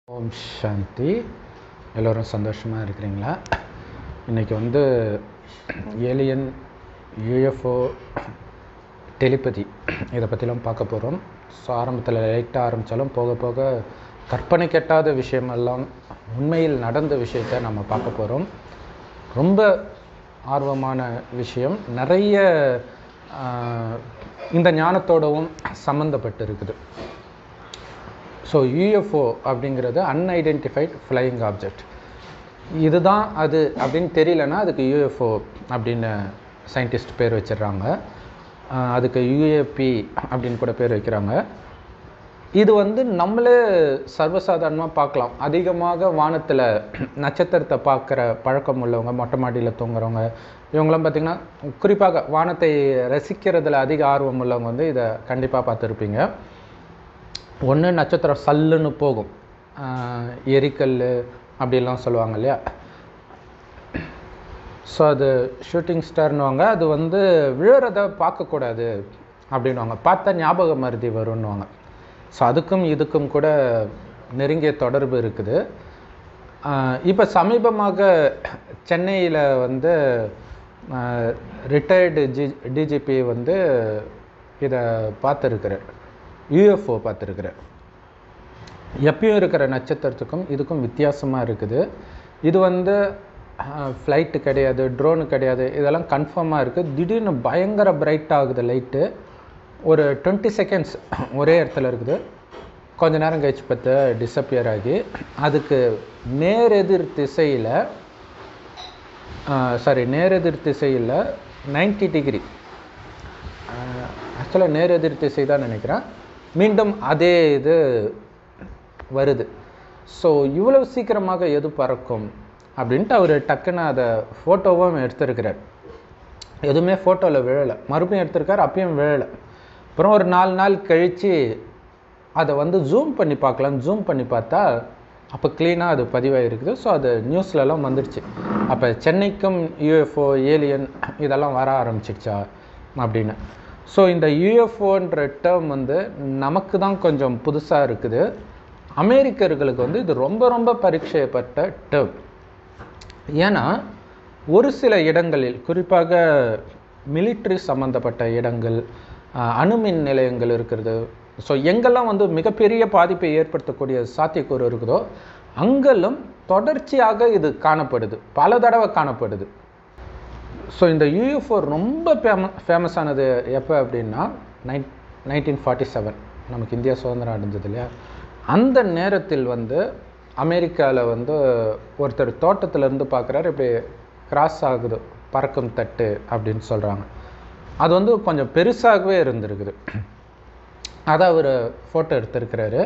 ஓம் சாந்தி எல்லோரும் சந்தோஷமாக இருக்கிறீங்களா இன்றைக்கி வந்து ஏலியன் யூஎஃப்ஓ டெலிபதி இதை பற்றிலாம் பார்க்க போகிறோம் ஸோ ஆரம்பத்தில் லைட்டாக ஆரம்பித்தாலும் போக போக கற்பனை கெட்டாத விஷயமெல்லாம் உண்மையில் நடந்த விஷயத்தை நம்ம பார்க்க போகிறோம் ரொம்ப ஆர்வமான விஷயம் நிறைய ஆஹ், இந்த ஞானத்தோடவும் சம்மந்தப்பட்டு இருக்குது ஸோ யூஎஃப்ஓ அப்படிங்கிறது அன்ஐடென்டிஃபைட் ஃப்ளையிங் ஆப்ஜெக்ட் இதுதான் அது அப்படின்னு தெரியலனா அதுக்கு யூஎஃப்ஓ அப்படின்னு சயின்டிஸ்ட் பேர் வச்சிடுறாங்க ஆஹ் அதுக்கு யூஏபி அப்படின்னு கூட பேர் வைக்கிறாங்க இது வந்து நம்மளே சர்வசாதாரணமாக பார்க்கலாம் அதிகமாக வானத்தில் நட்சத்திரத்தை பார்க்குற பழக்கம் உள்ளவங்க மொட்டை மாடியில் தூங்குறவங்க இவங்களாம் பார்த்திங்கன்னா குறிப்பாக வானத்தை ரசிக்கிறதுல அதிக ஆர்வம் உள்ளவங்க வந்து இதை கண்டிப்பாக பார்த்துருப்பீங்க ஒன்று நட்சத்திரம் சல்லுன்னு போகும் ஆஹ் எரிக்கல் அப்படிலாம் சொல்லுவாங்க இல்லையா ஸோ அது ஷூட்டிங் ஸ்டார்னுவாங்க அது வந்து விழுறத பார்க்கக்கூடாது அப்படின்வாங்க பார்த்தா ஞாபக மருதி வரும்னுவாங்க ஸோ அதுக்கும் இதுக்கும் கூட நெருங்கிய தொடர்பு இருக்குது இப்போ சமீபமாக சென்னையில் வந்து ரிட்டையர்டு ஜி டிஜிபி வந்து இதை பார்த்துருக்குறார் யூஎஃப்ஓ பார்த்துருக்குறார் எப்பயும் இருக்கிற நட்சத்திரத்துக்கும் இதுக்கும் வித்தியாசமாக இருக்குது இது வந்து ஃப்ளைட்டு கிடையாது ட்ரோனு கிடையாது இதெல்லாம் கன்ஃபார்மாக இருக்குது திடீர்னு பயங்கர பிரைட் ஆகுது லைட்டு ஒரு டுவெண்ட்டி செகண்ட்ஸ் ஒரே இடத்துல இருக்குது கொஞ்ச நேரம் கழிச்சு பார்த்து டிஸப்பியர் ஆகி அதுக்கு நேரெதிர் திசையில் சாரி நேரெதிர் திசையில் 90 டிகிரி ஆக்சுவலாக நேரெதிர் திசை தான் நினைக்கிறேன் மீண்டும் அதே இது வருது ஸோ இவ்வளவு சீக்கிரமாக எது பறக்கும் அப்படின்ட்டு அவர் டக்குன்னு அதை ஃபோட்டோவும் எடுத்திருக்கிறார் எதுவுமே ஃபோட்டோவில் விழலை மறுபடியும் எடுத்திருக்கார் அப்பயும் விழலை அப்புறம் ஒரு நாலு நாள் கழித்து அதை வந்து ஜூம் பண்ணி பார்க்கலாம் ஜூம் பண்ணி பார்த்தா அப்போ க்ளீனாக அது பதிவாயிருக்குது ஸோ அது நியூஸ்லலாம் வந்துடுச்சு அப்போ சென்னைக்கும் யூஎஃப்ஓ ஏலியன் இதெல்லாம் வர ஆரம்பிச்சிடுச்சா அப்படின்னு ஸோ இந்த யூஎஃப்ஓன்ற டேர்ம் வந்து நமக்கு தான் கொஞ்சம் புதுசாக இருக்குது அமெரிக்கர்களுக்கு வந்து இது ரொம்ப ரொம்ப பரீட்சைப்பட்ட டேர்ம் ஏன்னா ஒரு சில இடங்களில் குறிப்பாக மிலிட்ரி சம்மந்தப்பட்ட இடங்கள் அஹ், அணுமின் நிலையங்கள் இருக்கிறது ஸோ எங்கெல்லாம் வந்து மிகப்பெரிய பாதிப்பை ஏற்படுத்தக்கூடிய சாத்தியக்கூறு இருக்குதோ அங்கெல்லாம் தொடர்ச்சியாக இது காணப்படுது பல தடவை காணப்படுது ஸோ இந்த யூஎஃப்ஓ ரொம்ப ஃபேம ஃபேமஸானது எப்போ அப்படின்னா நைன் நைன்டீன் ஃபார்ட்டி செவன் நமக்கு இந்தியா சுதந்திரம் அடைஞ்சது இல்லையா அந்த நேரத்தில் வந்து அமெரிக்காவில் வந்து ஒருத்தர் தோட்டத்திலேருந்து பார்க்குறாரு இப்படி கிராஸ் ஆகுது பறக்கும் தட்டு அப்படின்னு சொல்கிறாங்க அது வந்து கொஞ்சம் பெருசாகவே இருந்திருக்குது அதை அவர் ஃபோட்டோ எடுத்திருக்கிறாரு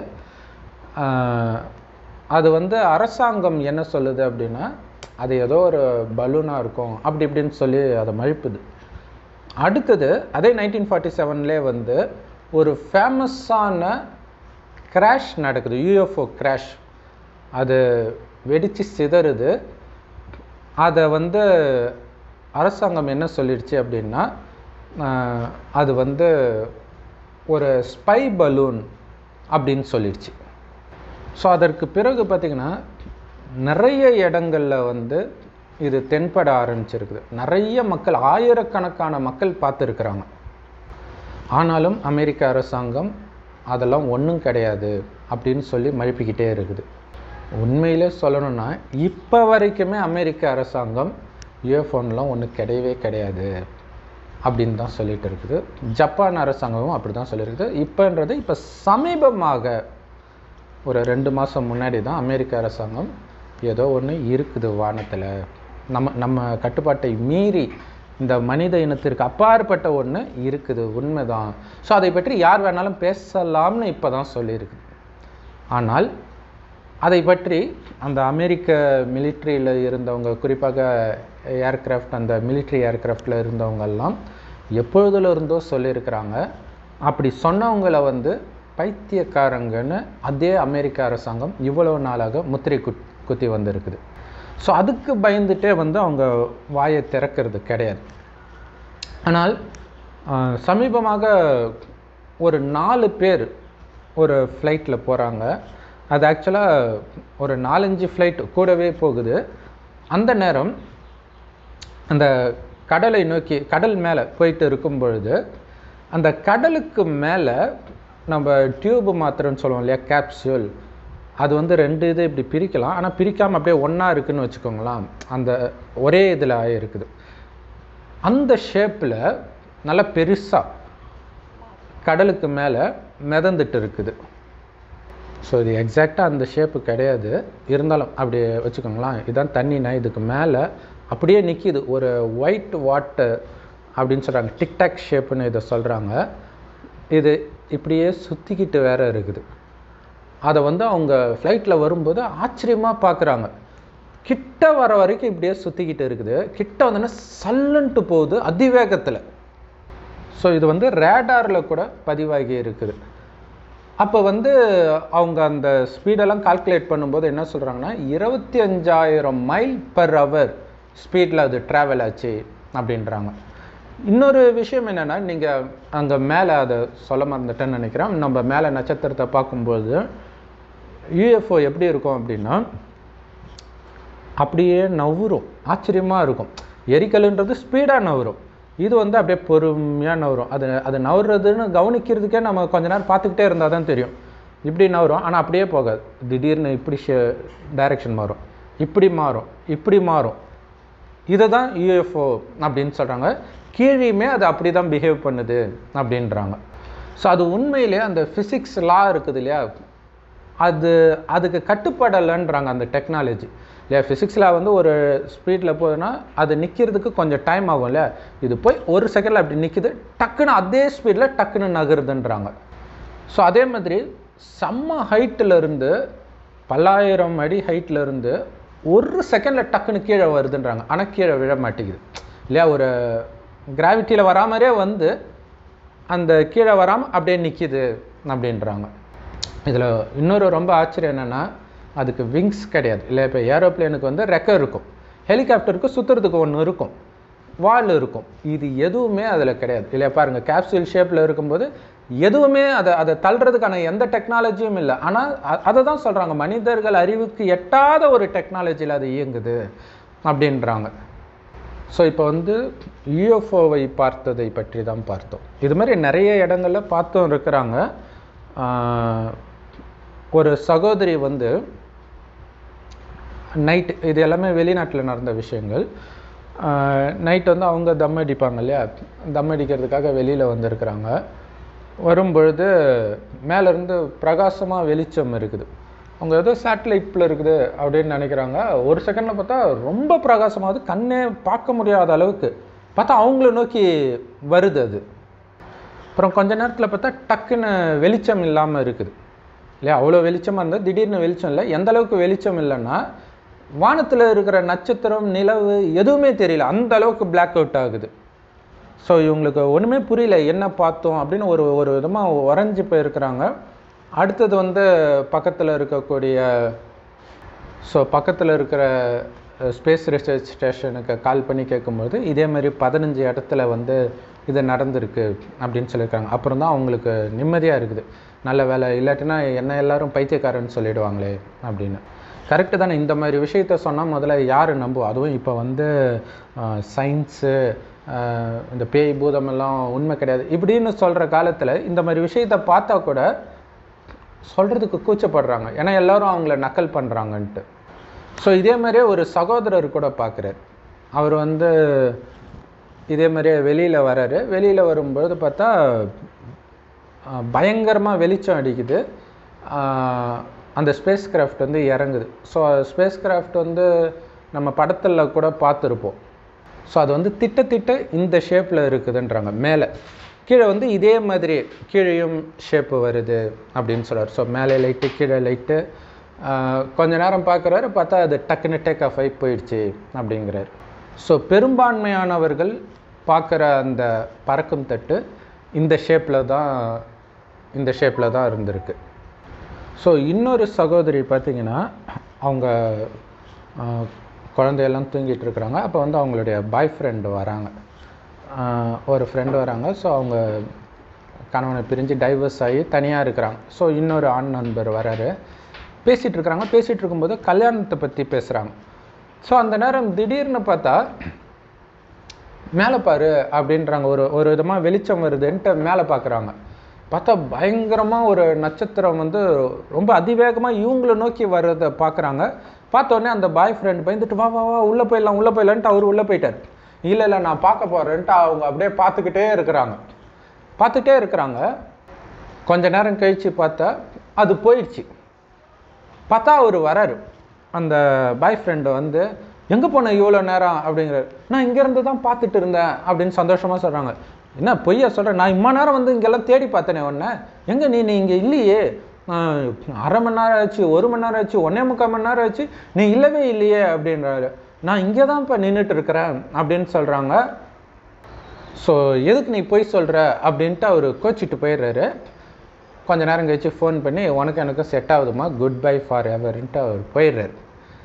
ஆஹ், அது வந்து அரசாங்கம் என்ன சொல்லுது அப்படின்னா அது ஏதோ ஒரு பலூனாக இருக்கும் அப்படி இப்படின்னு சொல்லி அதை மழுப்புது அடுத்தது அதே நைன்டீன் ஃபார்ட்டி செவன்லேயே வந்து ஒரு ஃபேமஸான கிராஷ் நடக்குது யூஎஃப்ஓ கிராஷ் அது வெடித்து சிதறுது அதை வந்து அரசாங்கம் என்ன சொல்லிடுச்சு அப்படின்னா ஆஹ், அது வந்து ஒரு ஸ்பை பலூன் அப்படின்னு சொல்லிடுச்சு ஸோ அதற்கு பிறகு பார்த்திங்கன்னா நிறைய இடங்களில் வந்து இது தென்பட ஆரம்பிச்சிருக்குது நிறைய மக்கள் ஆயிரக்கணக்கான மக்கள் பார்த்துருக்குறாங்க ஆனாலும் அமெரிக்க அரசாங்கம் அதெல்லாம் ஒன்றும் கிடையாது அப்படின்னு சொல்லி மழுப்பிக்கிட்டே இருக்குது உண்மையிலே சொல்லணும்னா இப்போ வரைக்குமே அமெரிக்க அரசாங்கம் யூஎஃப்ஓன்லாம் ஒன்றும் கிடையவே கிடையாது அப்படின்னு தான் சொல்லிட்டு இருக்குது ஜப்பான் அரசாங்கமும் அப்படி தான் சொல்லியிருக்குது இப்போன்றது இப்போ சமீபமாக ஒரு ரெண்டு மாதம் முன்னாடி தான் அமெரிக்க அரசாங்கம் ஏதோ ஒன்று இருக்குது வானத்தில் நம்ம நம்ம கட்டுப்பாட்டை மீறி இந்த மனித இனத்திற்கு அப்பாற்பட்ட ஒன்று இருக்குது உண்மைதான் ஸோ அதை பற்றி யார் வேணாலும் பேசலாம்னு இப்போ தான் சொல்லியிருக்குது ஆனால் அதை பற்றி அந்த அமெரிக்க மிலிட்ரியில் இருந்தவங்க குறிப்பாக ஏர்கிராஃப்ட் அந்த மிலிட்ரி ஏர்கிராஃப்டில் இருந்தவங்கெல்லாம் எப்பொழுதுல இருந்தோ சொல்லியிருக்கிறாங்க அப்படி சொன்னவங்கள வந்து பைத்தியக்காரங்கன்னு அதே அமெரிக்க அரசாங்கம் இவ்வளவு நாளாக முத்திரை குத் குத்தி வந்திருக்குது ஸோ அதுக்கு பயந்துட்டே வந்து அவங்க வாயை திறக்கிறது கிடையாது ஆனால் ஆஹ், சமீபமாக ஒரு நாலு பேர் ஒரு ஃப்ளைட்டில் போகிறாங்க அது ஆக்சுவலாக ஒரு நாலஞ்சு ஃப்ளைட் கூடவே போகுது அந்த நேரம் அந்த கடலை நோக்கி கடல் மேலே போயிட்டு இருக்கும் பொழுது அந்த கடலுக்கு மேலே நம்ம டியூப் மாத்திரன்னு சொல்லுவோம் இல்லையா கேப்சியூல் அது வந்து ரெண்டு இது இப்படி பிரிக்கலாம் ஆனால் பிரிக்காமல் அப்படியே ஒன்றா இருக்குன்னு வச்சுக்கோங்களேன் அந்த ஒரே இதில் இருக்குது அந்த ஷேப்பில் நல்லா பெருசாக கடலுக்கு மேலே மிதந்துட்டு இருக்குது ஸோ இது எக்ஸாக்டாக அந்த ஷேப்பு கிடையாது இருந்தாலும் அப்படி வச்சுக்கோங்களேன் இதான் தண்ணினா இதுக்கு மேலே அப்படியே நிற்கிது ஒரு ஒயிட் வாட்டர் அப்படின்னு சொல்கிறாங்க டிக்டாக் ஷேப்புன்னு இதை சொல்கிறாங்க இது இப்படியே சுற்றிக்கிட்டு வேற இருக்குது அதை வந்து அவங்க ஃப்ளைட்டில் வரும்போது ஆச்சரியமாக பார்க்குறாங்க கிட்ட வர வரைக்கும் இப்படியே சுற்றிக்கிட்டு இருக்குது கிட்ட வந்தோன்னா சல்லுன்ட்டு போகுது அதிவேகத்தில் ஸோ இது வந்து ரேடாரில் கூட பதிவாகி இருக்குது அப்போ வந்து அவங்க அந்த ஸ்பீடெல்லாம் கால்குலேட் பண்ணும்போது என்ன சொல்கிறாங்கன்னா இருபத்தி அஞ்சாயிரம் மைல் பர் ஹவர் ஸ்பீடில் அது ட்ராவல் ஆச்சு அப்படின்றாங்க இன்னொரு விஷயம் என்னென்னா நீங்கள் அங்கே மேலே அதை சொல்ல மறந்துட்டேன்னு நினைக்கிறேன் நம்ம மேலே நட்சத்திரத்தை பார்க்கும்போது யூஎஃப்ஓ எப்படி இருக்கும் அப்படின்னா அப்படியே நவுரும் ஆச்சரியமாக இருக்கும் எரிக்கல்ன்றது ஸ்பீடாக நவரும் இது வந்து அப்படியே பொறுமையாக நவரும் அது அது நவுறதுன்னு கவனிக்கிறதுக்கே நம்ம கொஞ்ச நேரம் பார்த்துக்கிட்டே இருந்தால் தான் தெரியும் இப்படி நவரும் ஆனால் அப்படியே போகாது திடீர்னு இப்படி டைரக்ஷன் மாறும் இப்படி மாறும் இப்படி மாறும் இதை தான் யூஎஃப்ஓ அப்படின்னு சொல்கிறாங்க கீழேயுமே அது அப்படி தான் பிஹேவ் பண்ணுது அப்படின்றாங்க ஸோ அது உண்மையிலே அந்த ஃபிசிக்ஸ் லா இருக்குது இல்லையா அது அதுக்கு கட்டுப்படலைன்றாங்க அந்த டெக்னாலஜி இல்லையா ஃபிசிக்ஸில் வந்து ஒரு ஸ்பீடில் போகுதுன்னா அது நிற்கிறதுக்கு கொஞ்சம் டைம் ஆகும் இல்லையா இது போய் ஒரு செகண்டில் அப்படி நிற்கிது டக்குன்னு அதே ஸ்பீடில் டக்குன்னு நகருதுன்றாங்க ஸோ அதே மாதிரி செம்ம ஹைட்டில் இருந்து பல்லாயிரம் அடி ஹைட்டில் இருந்து ஒரு செகண்டில் டக்குன்னு கீழே வருதுன்றாங்க ஆனால் கீழே விழ மாட்டேங்குது இல்லையா ஒரு கிராவிட்டியில் வரா மாதிரியே வந்து அந்த கீழே வராமல் அப்படியே நிற்கிது அப்படின்றாங்க இதில் இன்னொரு ரொம்ப ஆச்சரியம் என்னென்னா அதுக்கு விங்ஸ் கிடையாது இல்லை இப்போ ஏரோப்ளேனுக்கு வந்து ரெக்கை இருக்கும் ஹெலிகாப்டருக்கு சுற்றுறதுக்கு ஒன்று இருக்கும் வால் இருக்கும் இது எதுவுமே அதில் கிடையாது இல்லை பாருங்கள் கேப்சூல் ஷேப்பில் இருக்கும்போது எதுவுமே அதை அதை தள்ளுறதுக்கான எந்த டெக்னாலஜியும் இல்லை ஆனால் அதை தான் சொல்கிறாங்க மனிதர்கள் அறிவுக்கு எட்டாத ஒரு டெக்னாலஜியில் அது இயங்குது அப்படின்றாங்க ஸோ இப்போ வந்து யூஎஃப்ஓவை பார்த்ததை பற்றி தான் பார்த்தோம் இது மாதிரி நிறைய இடங்கள்ல பார்த்தும் இருக்கிறாங்க ஆஹ் ஒரு சகோதரி வந்து நைட் இது எல்லாமே வெளிநாட்டில் நடந்த விஷயங்கள் நைட் வந்து அவங்க தம் அடிப்பாங்க இல்லையா தம் அடிக்கிறதுக்காக வெளியில் வந்திருக்கிறாங்க வரும்பொழுது மேலேருந்து பிரகாசமாக வெளிச்சம் இருக்குது அவங்க ஏதோ சேட்டலைட்டில் இருக்குது அப்படின்னு நினைக்கிறாங்க ஒரு செகண்டில் பார்த்தா ரொம்ப பிரகாசமாகுது கண்ணே பார்க்க முடியாத அளவுக்கு பார்த்தா அவங்கள நோக்கி வருது அது அப்புறம் கொஞ்ச நேரத்தில் பார்த்தா டக்குன்னு வெளிச்சம் இல்லாமல் இருக்குது இல்லையா அவ்வளோ வெளிச்சமாக இருந்தால் திடீர்னு வெளிச்சம் இல்லை எந்த அளவுக்கு வெளிச்சம் இல்லைன்னா வானத்தில் இருக்கிற நட்சத்திரம் நிலவு எதுவுமே தெரியல அந்த அளவுக்கு பிளாக் அவுட் ஆகுது ஸோ இவங்களுக்கு ஒன்றுமே புரியல என்ன பார்த்தோம் அப்படின்னு ஒரு ஒரு விதமாக உறைஞ்சி போயிருக்கிறாங்க அடுத்தது வந்து பக்கத்தில் இருக்கக்கூடிய ஸோ பக்கத்தில் இருக்கிற ஸ்பேஸ் ரிசர்ச் ஸ்டேஷனுக்கு கால் பண்ணி கேட்கும்போது இதே மாதிரி பதினஞ்சு இடத்துல வந்து இது நடந்திருக்கு அப்படின்னு சொல்லியிருக்காங்க அப்புறம் தான் அவங்களுக்கு நிம்மதியாக இருக்குது நல்ல வேலை இல்லாட்டினா என்ன எல்லாரும் பைத்தியக்காரன்னு சொல்லிடுவாங்களே அப்படின்னு கரெக்டு தானே இந்த மாதிரி விஷயத்த சொன்னால் முதல்ல யார் நம்புவோம் அதுவும் இப்போ வந்து சயின்ஸு இந்த பேய் பூதமெல்லாம் உண்மை கிடையாது இப்படின்னு சொல்கிற காலத்தில் இந்த மாதிரி விஷயத்த பார்த்தா கூட சொல்கிறதுக்கு கூச்சப்படுறாங்க ஏன்னா எல்லாரும் அவங்கள நக்கல் பண்ணுறாங்கன்ட்டு ஸோ இதே மாதிரியே ஒரு சகோதரர் கூட பார்க்குறாரு அவர் வந்து இதே மாதிரியே வெளியில் வராரு வெளியில் வரும்பொழுது பார்த்தா பயங்கரமாக வெளிச்சம் அடிக்குது ஆஹ் அந்த ஸ்பேஸ் கிராஃப்ட் வந்து இறங்குது ஸோ ஸ்பேஸ் கிராஃப்ட் வந்து நம்ம படத்தில் கூட பார்த்துருப்போம் ஸோ அது வந்து திட்டத்திட்ட இந்த ஷேப்பில் இருக்குதுன்றாங்க மேலே கீழே வந்து இதே மாதிரி கீழேயும் ஷேப்பு வருது அப்படின்னு சொல்கிறார் ஸோ மேலே லைட்டு கீழே லைட்டு கொஞ்ச நேரம் பார்க்குறாரு பார்த்தா அது டக்குன்னு டேக் ஆஃப் ஆகி போயிடுச்சு அப்படிங்கிறார் ஸோ பெரும்பான்மையானவர்கள் பார்க்குற அந்த பறக்கும் தட்டு இந்த ஷேப்பில் தான் இந்த ஷேப்பில் தான் இருந்திருக்கு ஸோ இன்னொரு சகோதரி பார்த்தீங்கன்னா அவங்க ஆஹ், குழந்தையெல்லாம் தூங்கிட்டு இருக்கிறாங்க அப்போ வந்து அவங்களுடைய பாய் ஃப்ரெண்டு வராங்க ஆஹ், ஒரு ஃப்ரெண்டு வராங்க ஸோ அவங்க கணவனை பிரிஞ்சு டைவர்ஸ் ஆகி தனியாக இருக்கிறாங்க ஸோ இன்னொரு ஆண் நண்பர் வராரு பேசிகிட்டு இருக்கிறாங்க பேசிகிட்டு இருக்கும்போது கல்யாணத்தை பற்றி பேசுகிறாங்க ஸோ அந்த நேரம் திடீர்னு பார்த்தா மேலே பாரு அப்படின்றாங்க ஒரு ஒரு விதமாக வெளிச்சம் வருதுன்ட்டு மேலே பார்க்குறாங்க பார்த்தா பயங்கரமாக ஒரு நட்சத்திரம் வந்து ரொம்ப அதிவேகமாக இவங்களை நோக்கி வர்றதை பார்க்குறாங்க பார்த்த உடனே அந்த பாய் ஃப்ரெண்ட் பயந்துட்டு வா வா வா உள்ளே போயிடலாம் உள்ளே போயிடலான்ட்டு அவர் உள்ளே போயிட்டார் இல்லை இல்லை நான் பார்க்க போகிறேன்ட்டு அவங்க அப்படியே பார்த்துக்கிட்டே இருக்கிறாங்க பார்த்துட்டே இருக்கிறாங்க கொஞ்ச நேரம் கழித்து பார்த்தா அது போயிடுச்சு பார்த்தா அவர் வராரு அந்த பாய் ஃப்ரெண்டு வந்து எங்கே போன இவ்வளோ நேரம் அப்படிங்கிறார் நான் இங்கேருந்து தான் பார்த்துட்டு இருந்தேன் அப்படின்னு சந்தோஷமாக சொல்கிறாங்க என்ன பொய்யா சொல்கிறேன் நான் இம்மா நேரம் வந்து இங்கெல்லாம் தேடி பார்த்தேனே உன்னை எங்கே நீ நீ இங்கே இல்லையே ஆஹ், அரை மணி நேரம் ஆச்சு ஒரு மணி நேரம் ஆச்சு ஒன்றே முக்கால் மணி நேரம் ஆச்சு நீ இல்லவே இல்லையே அப்படின்றாரு நான் இங்கே தான் இப்போ நின்றுட்டு இருக்கிறேன் அப்படின்னு சொல்கிறாங்க ஸோ எதுக்கு நீ போய் சொல்கிற அப்படின்ட்டு அவர் கோச்சிட்டு போயிடுறாரு கொஞ்ச நேரம் கழிச்சு ஃபோன் பண்ணி உனக்கு எனக்கு செட் ஆகுதுமா குட் பை ஃபார் எவர்ன்ட்டு அவர் போயிடுறாரு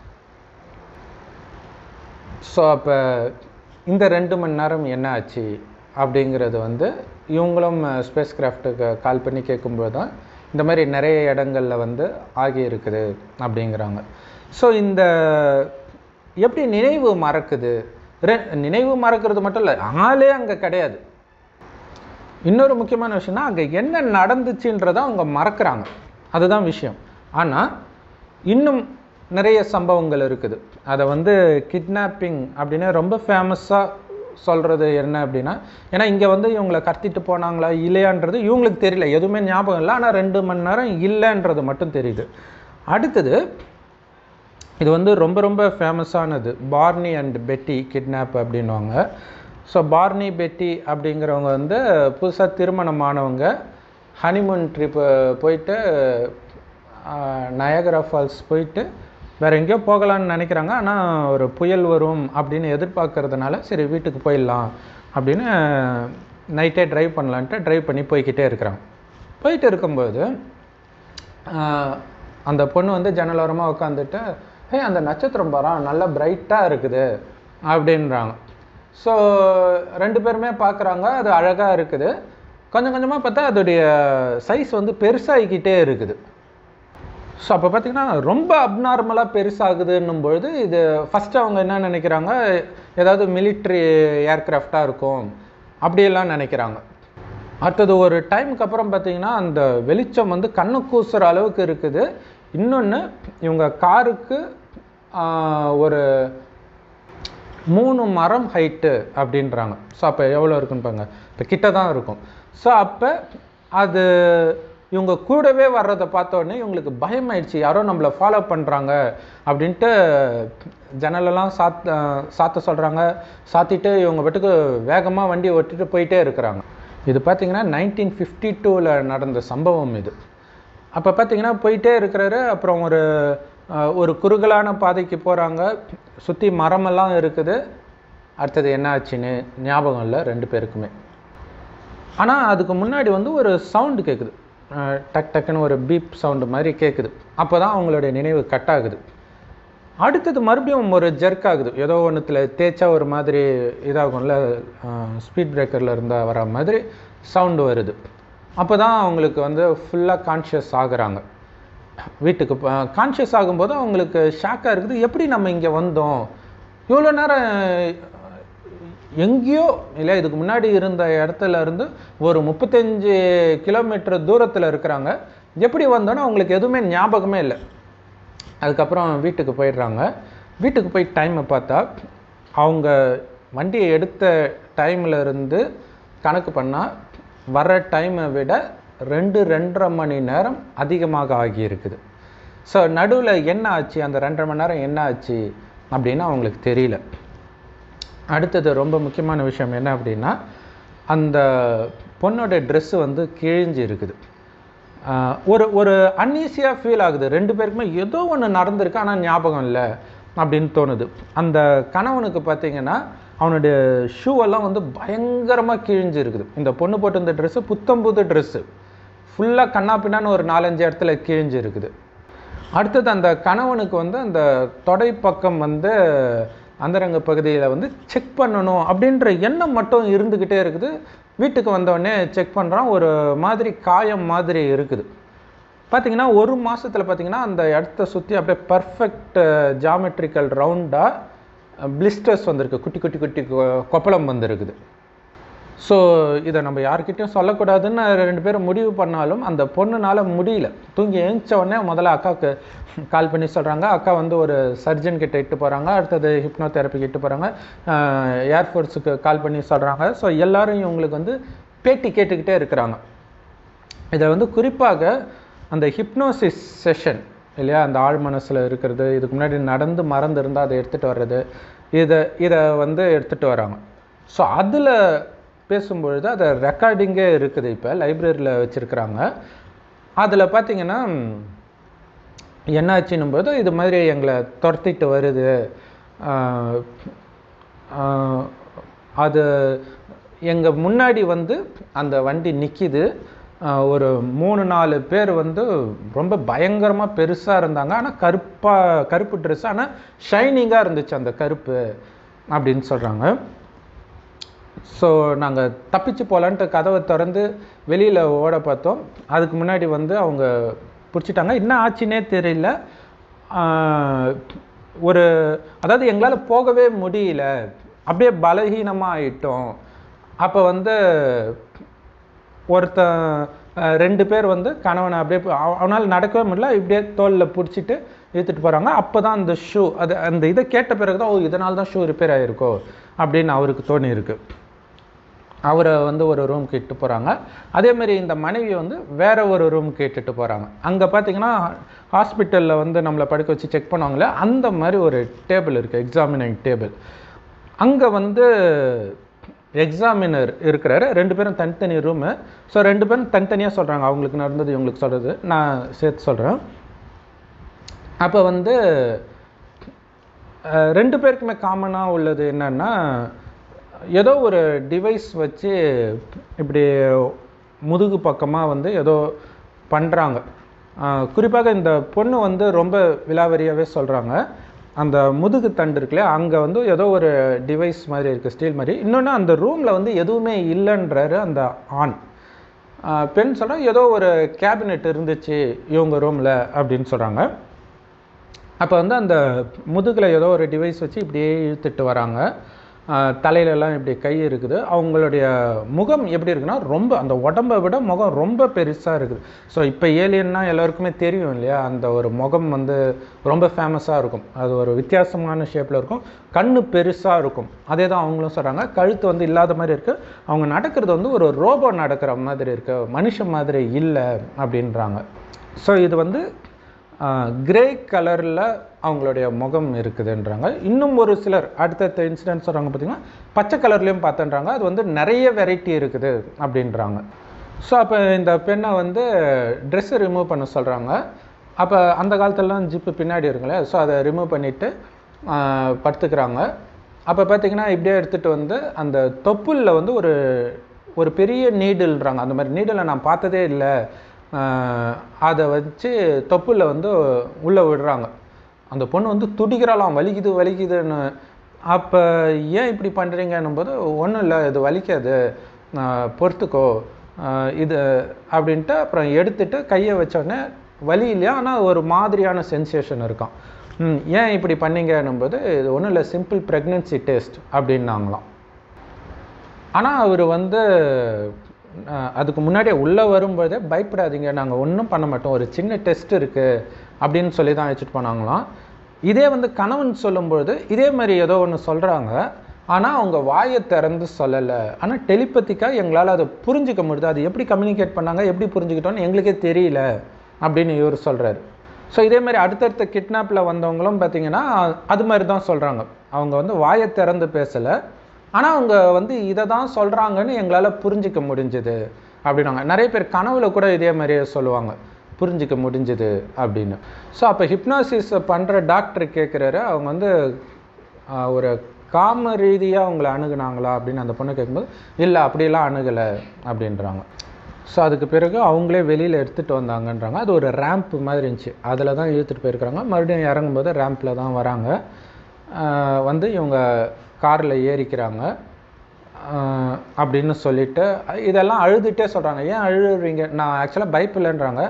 ஸோ அப்போ இந்த ரெண்டு மணி நேரம் என்ன ஆச்சு அப்படிங்கிறது வந்து இவங்களும் ஸ்பேஸ் கிராஃப்ட்டுக்கு கால் பண்ணி கேட்கும்போது தான் இந்த மாதிரி நிறைய இடங்கள்ல வந்து ஆகி இருக்குது அப்படிங்கிறாங்க ஸோ இந்த எப்படி நினைவு மறக்குது ரெ- நினைவு மறக்கிறது மட்டும் இல்லை ஆளே அங்கே கிடையாது இன்னொரு முக்கியமான விஷயம்னா அங்கே என்ன நடந்துச்சுன்றதை அவங்க மறக்கிறாங்க அதுதான் விஷயம் ஆனால் இன்னும் நிறைய சம்பவங்கள் இருக்குது அதை வந்து கிட்னாப்பிங் அப்படின்னு ரொம்ப ஃபேமஸாக சொல்கிறது என்ன அப்படின்னா ஏன்னா இங்கே வந்து இவங்களை கடத்திட்டு போனாங்களா இல்லையான்றது இவங்களுக்கு தெரியல எதுவுமே ஞாபகம் இல்லை ஆனால் ரெண்டு மணி நேரம் இல்லைன்றது மட்டும் தெரியுது அடுத்தது இது வந்து ரொம்ப ரொம்ப ஃபேமஸானது பார்னி அண்ட் பெட்டி கிட்னாப் அப்படின்வாங்க ஸோ பார்னி பெட்டி அப்படிங்கிறவங்க வந்து புதுசாக திருமணமானவங்க ஹனிமூன் ட்ரிப்பு போயிட்டு நயகரா ஃபால்ஸ் போயிட்டு வேறு எங்கேயோ போகலான்னு நினைக்கிறாங்க ஆனால் ஒரு புயல் வரும் அப்படின்னு எதிர்பார்க்கறதுனால சரி வீட்டுக்கு போயிடலாம் அப்படின்னு நைட்டே ட்ரைவ் பண்ணலான்ட்டு ட்ரைவ் பண்ணி போய்க்கிட்டே இருக்கிறாங்க போயிட்டு இருக்கும்போது ஆஹ் அந்த பொண்ணு வந்து ஜன்னலோரமாக உட்காந்துட்டு ஹே அந்த நட்சத்திரம் பாரா நல்லா பிரைட்டாக இருக்குது அப்படின்றாங்க ஸோ ரெண்டு பேருமே பார்க்குறாங்க அது அழகாக இருக்குது கொஞ்சம் கொஞ்சமாக பார்த்தா அதோடைய சைஸ் வந்து பெருசாகிக்கிட்டே இருக்குது ஸோ அப்போ பார்த்தீங்கன்னா ரொம்ப அப்நார்மலாக பெருசாகுதுன்னும் பொழுது இது ஃபஸ்ட்டு அவங்க என்ன நினைக்கிறாங்க ஏதாவது மிலிட்ரி ஏர்க்ராஃப்டாக இருக்கும் அப்படியெல்லாம் நினைக்கிறாங்க அடுத்தது ஒரு டைமுக்கு அப்புறம் பார்த்தீங்கன்னா அந்த வெளிச்சம் வந்து கண்ணு கூசுற அளவுக்கு இருக்குது இன்னொன்று இவங்க காருக்கு ஒரு மூணு மரம் ஹைட்டு அப்படின்றாங்க ஸோ அப்போ எவ்வளோ இருக்குன்னு பாருங்க இப்போ கிட்ட தான் இருக்கும் ஸோ அப்போ அது இவங்க கூடவே வர்றதை பார்த்த உடனே இவங்களுக்கு பயமாயிடுச்சு யாரோ நம்மளை ஃபாலோ பண்ணுறாங்க அப்படின்ட்டு ஜன்னலெல்லாம் சாத் சாத்த சொல்கிறாங்க சாத்திட்டு இவங்க பாட்டுக்கு வேகமாக வண்டி ஓட்டிட்டு போயிட்டே இருக்கிறாங்க இது பார்த்தீங்கன்னா நைன்டீன் ஃபிஃப்டி டூவில் நடந்த சம்பவம் இது அப்போ பார்த்தீங்கன்னா போயிட்டே இருக்கிறாரு அப்புறம் ஒரு அஹ், ஒரு குறுகலான பாதைக்கு போகிறாங்க சுற்றி மரமெல்லாம் இருக்குது அடுத்தது என்ன ஆச்சுன்னு ஞாபகம் இல்லை ரெண்டு பேருக்குமே ஆனால் அதுக்கு முன்னாடி வந்து ஒரு சவுண்டு கேட்குது அஹ், டக் டக்குன்னு ஒரு பீப் சவுண்டு மாதிரி கேட்குது அப்போ தான் அவங்களுடைய நினைவு கட் ஆகுது அடுத்தது மறுபடியும் ஒரு ஜெர்க் ஆகுது ஏதோ ஒன்றுத்தில் தேய்ச்சா ஒரு மாதிரி இதாகும்ல ஸ்பீட் பிரேக்கரில் இருந்தால் வர மாதிரி சவுண்டு வருது அப்போ தான் அவங்களுக்கு வந்து ஃபுல்லாக கான்ஷியஸ் ஆகுறாங்க வீட்டுக்கு கான்ஷியஸ் ஆகும்போது அவங்களுக்கு ஷாக்காக இருக்குது எப்படி நம்ம இங்கே வந்தோம் இவ்வளோ நேரம் எங்கேயோ இல்லை இதுக்கு முன்னாடி இருந்த இடத்துல இருந்து ஒரு முப்பத்தஞ்சு கிலோமீட்டர் தூரத்தில் இருக்கிறாங்க எப்படி வந்தோன்னு அவங்களுக்கு எதுவுமே ஞாபகமே இல்லை அதுக்கப்புறம் வீட்டுக்கு போயிடுறாங்க வீட்டுக்கு போய் டைமை பார்த்தா அவங்க வண்டியை எடுத்த டைமில் இருந்து கணக்கு பண்ணால் வர டைமை விட ரெண்டு ரெண்டரை மணி நேரம் அதிகமாக ஆகியிருக்குது ஸோ நடுவில் என்ன ஆச்சு அந்த ரெண்டரை மணி நேரம் என்ன ஆச்சு அப்படின்னு அவங்களுக்கு தெரியல அடுத்தது ரொம்ப முக்கியமான விஷயம் என்ன அப்படின்னா அந்த பொண்ணோட ட்ரெஸ்ஸு வந்து கிழிஞ்சு இருக்குது ஆஹ் ஒரு ஒரு அன்ஈஸியாக ஃபீல் ஆகுது ரெண்டு பேருக்குமே ஏதோ ஒன்று நடந்திருக்கு ஆனால் ஞாபகம் இல்லை அப்படின்னு தோணுது அந்த கணவனுக்கு பார்த்தீங்கன்னா அவனுடைய ஷூ எல்லாம் வந்து பயங்கரமாக கிழிஞ்சு இருக்குது இந்த பொண்ணு போட்டிருந்த ட்ரெஸ்ஸு புத்தம் புது ட்ரெஸ்ஸு ஃபுல்லாக கண்ணா பின்னான்னு ஒரு நாலஞ்சு இடத்துல கிழிஞ்சு இருக்குது அடுத்தது அந்த கணவனுக்கு வந்து அந்த தொடை பக்கம் வந்து அந்தரங்க பகுதியில் வந்து செக் பண்ணணும் அப்படின்ற எண்ணம் மட்டும் இருந்துக்கிட்டே இருக்குது வீட்டுக்கு வந்தோடனே செக் பண்ணுறான் ஒரு மாதிரி காயம் மாதிரி இருக்குது பார்த்தீங்கன்னா ஒரு மாசத்துல பார்த்தீங்கன்னா அந்த இடத்த சுற்றி அப்படியே பர்ஃபெக்ட் ஜாமெட்ரிக்கல் ரவுண்டாக பிளிஸ்டர்ஸ் வந்திருக்கு குட்டி குட்டி குட்டி கொ- கொப்பளம் வந்திருக்குது ஸோ இதை நம்ம யார்கிட்டயும் சொல்லக்கூடாதுன்னு ரெண்டு பேரும் முடிவு பண்ணாலும் அந்த பொண்ணுனால முடியல தூங்கி எழுந்த உடனே முதல்ல அக்காவுக்கு கால் பண்ணி சொல்கிறாங்க அக்கா வந்து ஒரு சர்ஜன் கிட்ட இட்டு போகிறாங்க அடுத்தது ஹிப்னோ தெரப்பிக்கு இட்டு போகிறாங்க ஏர்ஃபோர்ஸுக்கு கால் பண்ணி சொல்கிறாங்க ஸோ எல்லாரும் இவங்களுக்கு வந்து பேட்டி கேட்டுக்கிட்டே இருக்கிறாங்க இதை வந்து குறிப்பாக அந்த ஹிப்னோசிஸ் செஷன் இல்லையா அந்த ஆழ் மனசில் இருக்கிறது இதுக்கு முன்னாடி நடந்து மறந்து இருந்தால் அதை எடுத்துகிட்டு வர்றது இதை இதை வந்து எடுத்துகிட்டு வராங்க ஸோ அதில் பேசும்பொழுது அதை ரெக்கார்டிங்கே இருக்குது இப்போ லைப்ரரியில் வச்சுருக்குறாங்க அதில் பார்த்தீங்கன்னா என்னாச்சுன்னும் போது இது மாதிரி எங்களை துரத்திட்டு வருது ஆஹ் ஆஹ் அது எங்கள் முன்னாடி வந்து அந்த வண்டி நிற்கிது ஒரு மூணு நாலு பேர் வந்து ரொம்ப பயங்கரமாக பெருசாக இருந்தாங்க ஆனால் கருப்பாக கருப்பு ட்ரெஸ் ஆனால் ஷைனிங்காக இருந்துச்சு அந்த கருப்பு அப்படின்னு சொல்கிறாங்க ஸோ நாங்கள் தப்பிச்சு போகலான்ட்டு கதவை திறந்து வெளியில் ஓட பார்த்தோம் அதுக்கு முன்னாடி வந்து அவங்க பிடிச்சிட்டாங்க என்ன ஆச்சுன்னே தெரியல ஆஹ் ஒரு அதாவது எங்களால் போகவே முடியல அப்படியே பலகீனமாக ஆயிட்டோம் அப்போ வந்து ஒருத்தன் அஹ், ரெண்டு பேர் வந்து கணவனை அப்படியே பு- அவ- அவனால நடக்கவே முடியல இப்படியே தோளில் பிடிச்சிட்டு இழுத்துட்டு போகிறாங்க அப்போ தான் அந்த ஷூ அது அந்த இதை கேட்ட பிறகு தான் ஓ இதனால தான் ஷூ ரிப்பேர் ஆகிருக்கோ அப்படின்னு அவருக்கு தோணி இருக்கு அவரை வந்து ஒரு ரூம்க்கு இட்டு போகிறாங்க அதேமாரி இந்த மனைவி வந்து வேற ஒரு ரூம்க்கு இட்டுட்டு போகிறாங்க அங்கே பார்த்தீங்கன்னா ஹாஸ்பிட்டலில் வந்து நம்மளை படுக்க வச்சு செக் பண்ணுவாங்களே அந்த மாதிரி ஒரு டேபிள் இருக்குது எக்ஸாமினிங் டேபிள் அங்கே வந்து எக்ஸாமினர் இருக்கிறாரு ரெண்டு பேரும் தனித்தனி ரூமு ஸோ ரெண்டு பேரும் தனித்தனியாக சொல்கிறாங்க அவங்களுக்கு நடந்தது இவங்களுக்கு சொல்கிறது நான் சேர்த்து சொல்கிறேன் அப்போ வந்து அஹ், ரெண்டு பேருக்குமே காமனாக உள்ளது என்னன்னா ஏதோ ஒரு டிவைஸ் வச்சு இப்படி முதுகு பக்கமாக வந்து ஏதோ பண்ணுறாங்க குறிப்பாக இந்த பொண்ணு வந்து ரொம்ப விலாவரியாகவே சொல்கிறாங்க அந்த முதுகு தண்டு இருக்குல்லையா அங்கே வந்து ஏதோ ஒரு டிவைஸ் மாதிரி இருக்குது ஸ்டீல் மாதிரி இன்னொன்று அந்த ரூமில் வந்து எதுவுமே இல்லைன்றாரு அந்த ஆண் ஆஹ் பெண் சொல்கிறா ஏதோ ஒரு கேபினெட் இருந்துச்சு இவங்க ரூமில் அப்படின்னு சொல்கிறாங்க அப்போ வந்து அந்த முதுகில் ஏதோ ஒரு டிவைஸ் வச்சு இப்படியே இழுத்துட்டு வராங்க ஆஹ் தலையில எல்லாம் இப்படி கை இருக்குது அவங்களுடைய முகம் எப்படி இருக்குன்னா ரொம்ப அந்த உடம்பை விட முகம் ரொம்ப பெருசாக இருக்குது ஸோ இப்போ ஏலியன்னா எல்லாருக்குமே தெரியும் இல்லையா அந்த ஒரு முகம் வந்து ரொம்ப ஃபேமஸாக இருக்கும் அது ஒரு வித்தியாசமான ஷேப்பில் இருக்கும் கண்ணு பெருசாக இருக்கும் அதே தான் அவங்களும் சொல்கிறாங்க கழுத்து வந்து இல்லாத மாதிரி இருக்குது அவங்க நடக்கிறது வந்து ஒரு ரோபோ நடக்கிற மாதிரி இருக்கு மனுஷன் மாதிரி இல்லை அப்படின்றாங்க ஸோ இது வந்து கிரே கலரில் அவங்களுடைய முகம் இருக்குதுன்றாங்க இன்னும் ஒரு சிலர் அடுத்தடுத்த இன்சிடென்ட் சொல்கிறாங்க பார்த்தீங்கன்னா பச்சை கலர்லேயும் பார்த்தேன்றாங்க அது வந்து நிறைய வெரைட்டி இருக்குது அப்படின்றாங்க ஸோ அப்போ இந்த பெண்ணை வந்து ட்ரெஸ்ஸை ரிமூவ் பண்ண சொல்கிறாங்க அப்போ அந்த காலத்துலலாம் ஜிப்பு பின்னாடி இருக்குல்ல ஸோ அதை ரிமூவ் பண்ணிவிட்டு படுத்துக்கிறாங்க அப்போ பார்த்தீங்கன்னா இப்படியே எடுத்துகிட்டு வந்து அந்த தொப்புளில் வந்து ஒரு ஒரு பெரிய நீடில்ன்றாங்க அந்த மாதிரி நீடிலை நான் பார்த்ததே இல்லை அதை வச்சு தொப்புல வந்து உள்ளே விடுறாங்க அந்த பொண்ணு வந்து துடிக்கிறாளாம் வலிக்குது வலிக்குதுன்னு அப்போ ஏன் இப்படி பண்ணுறீங்கன்னும் போது ஒன்றும் இல்லை இது வலிக்காது ஆஹ் பொறுத்துக்கோ ஆஹ் இது அப்படின்ட்டு அப்புறம் எடுத்துட்டு கையை வச்சோடனே வலி இல்லையா ஆனால் ஒரு மாதிரியான சென்சேஷன் இருக்கும் ம் ஏன் இப்படி பண்ணீங்கன்னும் போது இது ஒன்றும் இல்லை சிம்பிள் ப்ரெக்னென்சி டெஸ்ட் அப்படின்னாங்களாம் ஆனால் அவர் வந்து அஹ், அதுக்கு முன்னாடியே உள்ளே வரும்போதே பயப்படாதீங்க நாங்கள் ஒன்றும் பண்ண மாட்டோம் ஒரு சின்ன டெஸ்ட் இருக்குது அப்படின்னு சொல்லி தான் வச்சுட்டு போனாங்களாம் இதே வந்து கணவன் சொல்லும்பொழுது இதே மாதிரி ஏதோ ஒன்று சொல்கிறாங்க ஆனால் அவங்க வாயை திறந்து சொல்லலை ஆனால் டெலிபத்திக்காக எங்களால் அதை புரிஞ்சுக்க முடியுது அது எப்படி கம்யூனிகேட் பண்ணாங்க எப்படி புரிஞ்சுக்கிட்டோன்னு எங்களுக்கே தெரியல அப்படின்னு இவர் சொல்கிறாரு ஸோ இதே மாதிரி அடுத்தடுத்த கிட்னாப்பில் வந்தவங்களும் பார்த்தீங்கன்னா அது மாதிரி தான் சொல்கிறாங்க அவங்க வந்து வாயை திறந்து பேசலை ஆனால் அவங்க வந்து இதை தான் சொல்கிறாங்கன்னு எங்களால் புரிஞ்சிக்க முடிஞ்சுது அப்படின்னாங்க நிறைய பேர் கனவுல கூட இதே மாதிரியே சொல்லுவாங்க புரிஞ்சிக்க முடிஞ்சுது அப்படின்னு ஸோ அப்போ ஹிப்னாசிஸ் பண்ணுற டாக்டர் கேட்குறாரு அவங்க வந்து ஆஹ், ஒரு காம ரீதியாக அவங்கள அணுகுனாங்களா அப்படின்னு அந்த பொண்ணு கேட்கும்போது இல்லை அப்படியெல்லாம் அணுகலை அப்படின்றாங்க ஸோ அதுக்கு பிறகு அவங்களே வெளியில் எடுத்துகிட்டு வந்தாங்கன்றாங்க அது ஒரு ரேம்ப் மாதிரி இருந்துச்சு அதில் தான் இழுத்துட்டு போயிருக்கிறாங்க மறுபடியும் இறங்கும்போது ரேம்பில் தான் வராங்க ஆஹ் வந்து இவங்க காரில் ஏறிக்கிறாங்க ஆஹ் அப்படின்னு சொல்லிட்டு இதெல்லாம் அழுதுகிட்டே சொல்கிறாங்க ஏன் அழுறீங்க நான் ஆக்சுவலாக பயப்பில்லைன்றாங்க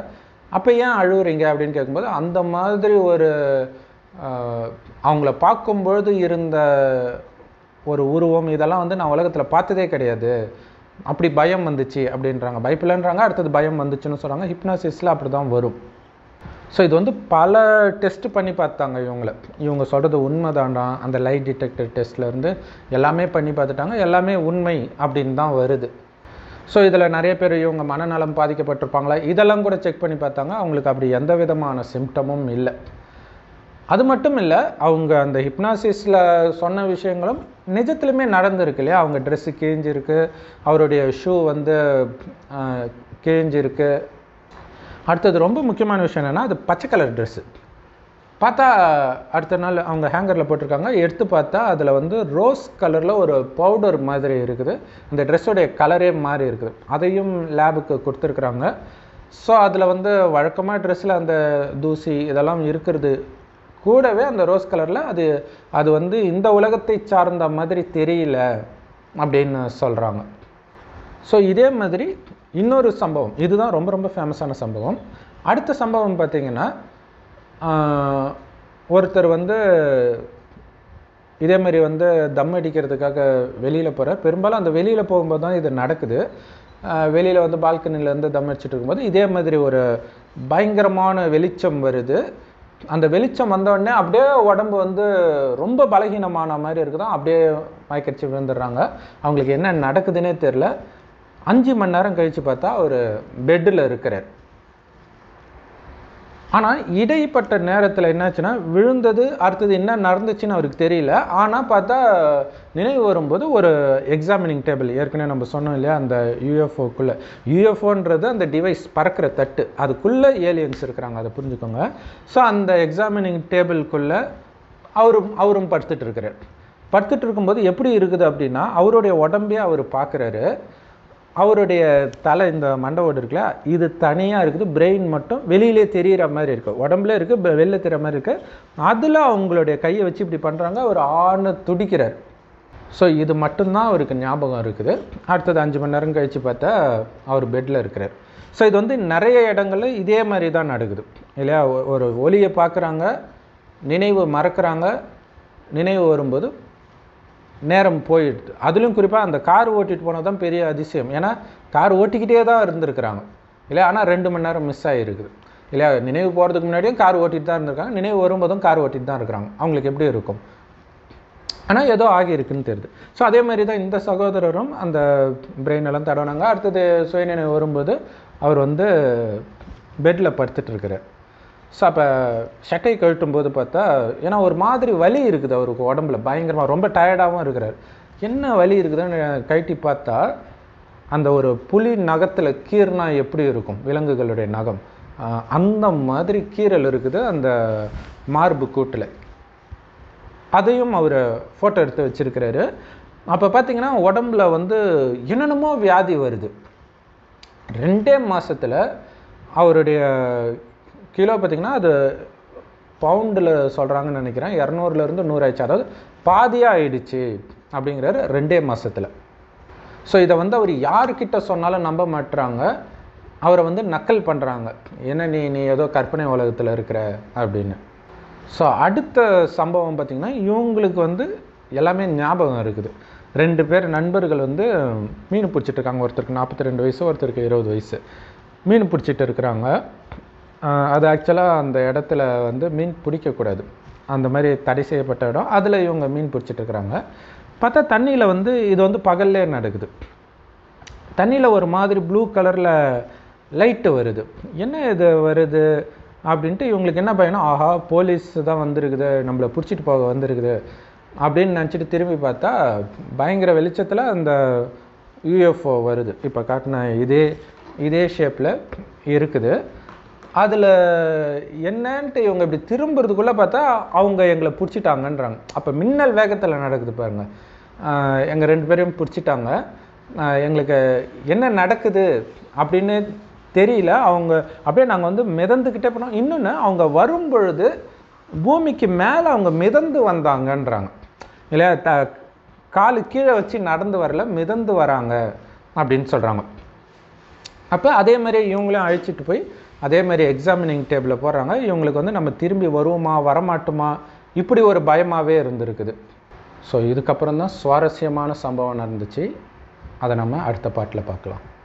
அப்போ ஏன் அழுவுறீங்க அப்படின்னு கேட்கும்போது அந்த மாதிரி ஒரு ஆஹ், அவங்கள பார்க்கும்பொழுது இருந்த ஒரு உருவம் இதெல்லாம் வந்து நான் உலகத்தில் பார்த்ததே கிடையாது அப்படி பயம் வந்துச்சு அப்படின்றாங்க பயப்பில்லைன்றாங்க அடுத்தது பயம் வந்துச்சுன்னு சொல்கிறாங்க ஹிப்னாசிஸில் அப்படி தான் வரும் ஸோ இது வந்து பல டெஸ்ட் பண்ணி பார்த்தாங்க இவங்கள இவங்க சொல்கிறது உண்மைதாண்டா அந்த லைட் டிடெக்டர் டெஸ்ட்லேருந்து எல்லாமே பண்ணி பார்த்துட்டாங்க எல்லாமே உண்மை அப்படின்னு தான் வருது ஸோ இதில் நிறைய பேர் இவங்க மனநலம் பாதிக்கப்பட்டிருப்பாங்களா இதெல்லாம் கூட செக் பண்ணி பார்த்தாங்க அவங்களுக்கு அப்படி எந்த விதமான சிம்டமும் இல்லை அது மட்டும் இல்லை அவங்க அந்த ஹிப்னாசிஸில் சொன்ன விஷயங்களும் நிஜத்துலையுமே நடந்திருக்கு இல்லையா அவங்க ட்ரெஸ்ஸு கிழிஞ்சிருக்கு அவருடைய ஷூ வந்து ஆஹ், கிழிஞ்சிருக்கு அடுத்தது ரொம்ப முக்கியமான விஷயம் என்னென்னா அது பச்சை கலர் ட்ரெஸ்ஸு பார்த்தா அடுத்த நாள் அவங்க ஹேங்கரில் போட்டிருக்காங்க எடுத்து பார்த்தா அதில் வந்து ரோஸ் கலரில் ஒரு பவுடர் மாதிரி இருக்குது அந்த ட்ரெஸ்ஸோடைய கலரே மாறி இருக்குது அதையும் லேபுக்கு கொடுத்துருக்குறாங்க ஸோ அதில் வந்து வழக்கமாக ட்ரெஸ்ஸில் அந்த தூசி இதெல்லாம் இருக்கிறது கூடவே அந்த ரோஸ் கலரில் அது அது வந்து இந்த உலகத்தை சார்ந்த மாதிரி தெரியல அப்படின்னு சொல்கிறாங்க ஸோ இதே மாதிரி இன்னொரு சம்பவம் இதுதான் ரொம்ப ரொம்ப ஃபேமஸான சம்பவம் அடுத்த சம்பவம் பார்த்தீங்கன்னா ஆஹ், ஒருத்தர் வந்து இதே மாதிரி வந்து தம் அடிக்கிறதுக்காக வெளியில் போகிறார் பெரும்பாலும் அந்த வெளியில் போகும்போது தான் இது நடக்குது வெளியில் வந்து பால்கனிலேருந்து தம் அடிச்சிட்டு இருக்கும்போது இதே மாதிரி ஒரு பயங்கரமான வெளிச்சம் வருது அந்த வெளிச்சம் வந்த உடனே அப்படியே உடம்பு வந்து ரொம்ப பலகீனமான மாதிரி இருக்குதான் அப்படியே மயக்கடிச்சு விழுந்துடுறாங்க அவங்களுக்கு என்ன நடக்குதுன்னே தெரில அஞ்சு மணி நேரம் கழித்து பார்த்தா அவர் பெட்டில் இருக்கிறார் ஆனால் இடைப்பட்ட நேரத்தில் என்னாச்சுன்னா விழுந்தது அடுத்தது என்ன நடந்துச்சுன்னு அவருக்கு தெரியல ஆனால் பார்த்தா நினைவு வரும்போது ஒரு எக்ஸாமினிங் டேபிள் ஏற்கனவே நம்ம சொன்னோம் இல்லையா அந்த யூஎஃப்ஓக்குள்ளே யூஎஃப்ஓன்றது அந்த டிவைஸ் பறக்கிற தட்டு அதுக்குள்ளே ஏலியன்ஸ் இருக்கிறாங்க அதை புரிஞ்சுக்கோங்க ஸோ அந்த எக்ஸாமினிங் டேபிள்குள்ளே அவரும் அவரும் படுத்துட்டு இருக்கிறார் படுத்துட்டு இருக்கும்போது எப்படி இருக்குது அப்படின்னா அவருடைய உடம்பே அவர் பார்க்குறாரு அவருடைய தலை இந்த மண்டவோடு இருக்குல்ல இது தனியாக இருக்குது பிரெயின் மட்டும் வெளியிலே தெரியிற மாதிரி இருக்குது உடம்புல இருக்குது வெளில தெரிகிற மாதிரி இருக்குது அதில் அவங்களுடைய கையை வச்சு இப்படி பண்ணுறாங்க அவர் ஆணை துடிக்கிறார் ஸோ இது மட்டும்தான் அவருக்கு ஞாபகம் இருக்குது அடுத்தது அஞ்சு மணி நேரம் கழித்து பார்த்தா அவர் பெட்டில் இருக்கிறார் ஸோ இது வந்து நிறைய இடங்கள்ல இதே மாதிரி தான் நடக்குது இல்லையா ஒ- ஒரு ஒலியை பார்க்குறாங்க நினைவு மறக்கிறாங்க நினைவு வரும்போது நேரம் போயிடுது அதுலேயும் குறிப்பாக அந்த கார் ஓட்டிட்டு போனது தான் பெரிய அதிசயம் ஏன்னா கார் ஓட்டிக்கிட்டே தான் இருந்திருக்கிறாங்க இல்லையா ஆனால் ரெண்டு மணி நேரம் மிஸ் ஆகிருக்குது இல்லையா நினைவு போகிறதுக்கு முன்னாடியும் கார் ஓட்டிட்டு தான் இருந்திருக்காங்க நினைவு வரும்போதும் கார் ஓட்டிட்டு தான் இருக்கிறாங்க அவங்களுக்கு எப்படி இருக்கும் ஆனால் ஏதோ ஆகியிருக்குன்னு தெரியுது ஸோ அதே மாதிரி தான் இந்த சகோதரரும் அந்த பிரெயின் எல்லாம் தடவினாங்க அடுத்தது சுயநினைவு வரும்போது அவர் வந்து பெட்டில் படுத்துட்டு இருக்கிறார் ஸோ அப்போ சட்டை கழட்டும் போது பார்த்தா ஏன்னா ஒரு மாதிரி வலி இருக்குது அவருக்கு உடம்புல பயங்கரமாக ரொம்ப டயர்டாகவும் இருக்கிறார் என்ன வலி இருக்குதுன்னு கழட்டி பார்த்தா அந்த ஒரு புலி நகத்தில் கீர்னா எப்படி இருக்கும் விலங்குகளுடைய நகம் ஆஹ் அந்த மாதிரி கீறல் இருக்குது அந்த மார்பு கூட்டில் அதையும் அவர் ஃபோட்டோ எடுத்து வச்சிருக்கிறாரு அப்போ பார்த்தீங்கன்னா உடம்புல வந்து என்னென்னமோ வியாதி வருது ரெண்டே மாசத்துல அவருடைய கிலோ பார்த்தீங்கன்னா அது பவுண்டில் சொல்கிறாங்கன்னு நினைக்கிறேன் இரநூறுலேருந்து நூறு ஆயிடுச்சு அதாவது பாதியாக ஆயிடுச்சு அப்படிங்கிறாரு ரெண்டே மாசத்துல ஸோ இதை வந்து அவர் யார்கிட்ட சொன்னாலும் நம்ப மாட்டுறாங்க அவரை வந்து நக்கல் பண்ணுறாங்க என்ன நீ நீ ஏதோ கற்பனை உலகத்தில் இருக்கிற அப்படின்னு ஸோ அடுத்த சம்பவம் பார்த்திங்கன்னா இவங்களுக்கு வந்து எல்லாமே ஞாபகம் இருக்குது ரெண்டு பேர் நண்பர்கள் வந்து மீன் பிடிச்சிட்டு இருக்காங்க ஒருத்தருக்கு நாற்பத்தி ரெண்டு வயசு ஒருத்தருக்கு இருபது வயசு மீன் பிடிச்சிட்டு இருக்கிறாங்க ஆஹ் அது ஆக்சுவலாக அந்த இடத்துல வந்து மீன் பிடிக்கக்கூடாது அந்த மாதிரி தடை செய்யப்பட்ட இடம் அதில் இவங்க மீன் பிடிச்சிட்டு இருக்கிறாங்க பார்த்தா தண்ணியில் வந்து இது வந்து பகல்லே நடக்குது தண்ணியில் ஒரு மாதிரி ப்ளூ கலரில் லைட்டு வருது என்ன இது வருது அப்படின்ட்டு இவங்களுக்கு என்ன பயணம் ஆஹா போலீஸ் தான் வந்திருக்குது நம்மளை பிடிச்சிட்டு போக வந்திருக்குது அப்படின்னு நினச்சிட்டு திரும்பி பார்த்தா பயங்கர வெளிச்சத்தில் அந்த யூஎஃப்ஓ வருது இப்போ காட்டின இதே இதே ஷேப்பில் இருக்குது அதில் என்னன்ட்டு இவங்க இப்படி திரும்புறதுக்குள்ளே பார்த்தா அவங்க எங்களை பிடிச்சிட்டாங்கன்றாங்க அப்போ மின்னல் வேகத்தில் நடக்குது பாருங்க எங்கள் ரெண்டு பேரையும் பிடிச்சிட்டாங்க ஆஹ் எங்களுக்கு என்ன நடக்குது அப்படின்னு தெரியல அவங்க அப்படியே நாங்கள் வந்து மிதந்துக்கிட்டே போனோம் இன்னொன்று அவங்க வரும் பொழுது பூமிக்கு மேலே அவங்க மிதந்து வந்தாங்கன்றாங்க இல்லையா த காலு கீழே வச்சு நடந்து வரல மிதந்து வராங்க அப்படின்னு சொல்கிறாங்க அப்போ அதே மாதிரி இவங்களையும் அழைச்சிட்டு போய் அதே மாதிரி எக்ஸாமினிங் டேபிளில் போடுறாங்க இவங்களுக்கு வந்து நம்ம திரும்பி வருவோமா வரமாட்டோமா இப்படி ஒரு பயமாகவே இருந்திருக்குது ஸோ இதுக்கப்புறம் தான் சுவாரஸ்யமான சம்பவம் நடந்துச்சு அதை நம்ம அடுத்த பாட்டில் பார்க்கலாம்